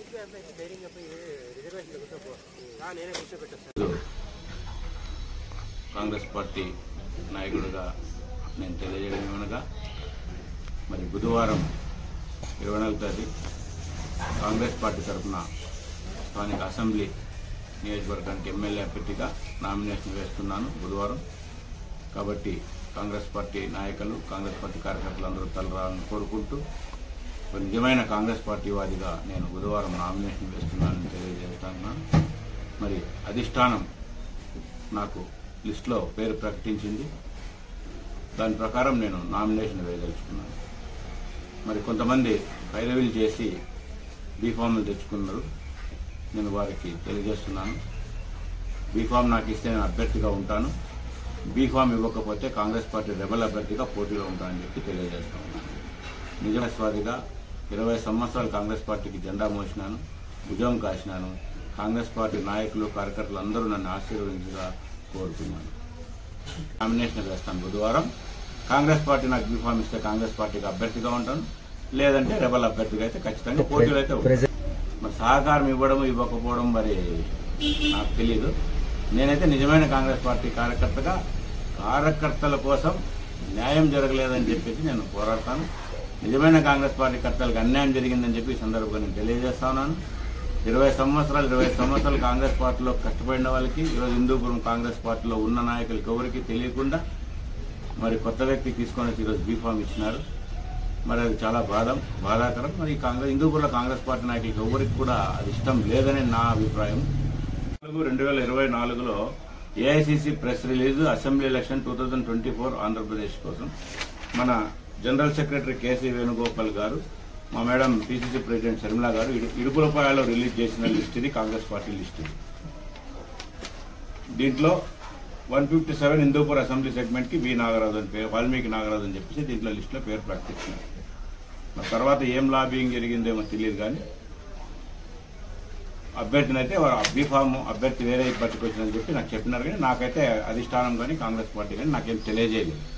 Congress party నాయకుడిగా నేను తెలియజేయడం ఏమనగా మరి బుధవారం ఇరవై నాలుగు తేదీ కాంగ్రెస్ పార్టీ తరఫున స్థానిక అసెంబ్లీ నియోజకవర్గానికి ఎమ్మెల్యే అభ్యర్థిగా నామినేషన్ వేస్తున్నాను బుధవారం కాబట్టి కాంగ్రెస్ పార్టీ నాయకులు కాంగ్రెస్ పార్టీ కార్యకర్తలు అందరూ తలరాలని కోరుకుంటూ ఒక నిజమైన కాంగ్రెస్ పార్టీ వాదిగా నేను బుధవారం నామినేషన్ వేస్తున్నానని తెలియజేస్తున్నాను మరి అధిష్టానం నాకు లిస్టులో పేరు ప్రకటించింది దాని ప్రకారం నేను నామినేషన్ వేయదలుచుకున్నాను మరి కొంతమంది పైరవీలు చేసి బీఫామ్లు తెచ్చుకున్నారు నేను వారికి తెలియజేస్తున్నాను బీఫామ్ నాకు ఇస్తే నేను అభ్యర్థిగా ఉంటాను బీఫామ్ ఇవ్వకపోతే కాంగ్రెస్ పార్టీ రెబల్ అభ్యర్థిగా పోటీలో ఉంటానని చెప్పి తెలియజేస్తా ఉన్నాను నిజస్వాదిగా ఇరవై సంవత్సరాలు కాంగ్రెస్ పార్టీకి జెండా మోసినాను భుజం కాసినాను కాంగ్రెస్ పార్టీ నాయకులు కార్యకర్తలు అందరూ నన్ను ఆశీర్వదించగా కోరుతున్నాను నామినేషన్ వేస్తాను బుధవారం కాంగ్రెస్ పార్టీ నాకు బీఫామ్ ఇస్తే కాంగ్రెస్ పార్టీకి అభ్యర్థిగా ఉంటాను లేదంటే రెబల్ అభ్యర్థిగా అయితే ఖచ్చితంగా పోటీలు అయితే ఉంటాను. మరి సహకారం ఇవ్వడం ఇవ్వకపోవడం మరి నాకు తెలియదు నేనైతే నిజమైన కాంగ్రెస్ పార్టీ కార్యకర్తగా కార్యకర్తల కోసం న్యాయం జరగలేదని చెప్పేసి నేను పోరాడతాను నిజమైన కాంగ్రెస్ పార్టీ కర్తలకు అన్యాయం జరిగిందని చెప్పి ఈ సందర్భంగా నేను తెలియజేస్తా ఉన్నాను ఇరవై సంవత్సరాలు ఇరవై సంవత్సరాలు కాంగ్రెస్ పార్టీలో కష్టపడిన వాళ్ళకి ఈరోజు హిందూపురం కాంగ్రెస్ పార్టీలో ఉన్న నాయకులకి ఎవరికి తెలియకుండా మరి కొత్త వ్యక్తి తీసుకొని వచ్చి ఈరోజు బీఫామ్ ఇచ్చినారు మరి అది చాలా బాధ బాధాకరం మరి కాంగ్రెస్ హిందూపురంలో కాంగ్రెస్ పార్టీ నాయకులకి ఎవరికి కూడా అది ఇష్టం లేదని నా అభిప్రాయం నాలుగు రెండు వేల ఇరవై నాలుగులో AICC press release assembly election two thousand twenty four Andhra Pradesh కోసం మన జనరల్ సెక్రటరీ కేసీ వేణుగోపాల్ గారు మా మేడం పిసిసి ప్రెసిడెంట్ శర్మిల గారు ఇడు- ఇడుపులపాయలో రిలీజ్ చేసిన లిస్ట్ ఇది కాంగ్రెస్ పార్టీ లిస్ట్ ఇది దీంట్లో one fifty seven Hindupur assembly segment కి వి నాగరాజు అని పేరు వాల్మీకి నాగరాజు అని చెప్పేసి దీంట్లో లిస్టులో పేరు ప్రకటించినారు మరి తర్వాత ఏం లాబింగ్ జరిగిందేమో తెలియదు కానీ అభ్యర్థిని అయితే బీఫామ్ అభ్యర్థి వేరే పట్టుకొచ్చిందని చెప్పి నాకు చెప్పినారు కానీ నాకైతే అధిష్టానం కానీ కాంగ్రెస్ పార్టీ కానీ నాకేం తెలియజేయలేదు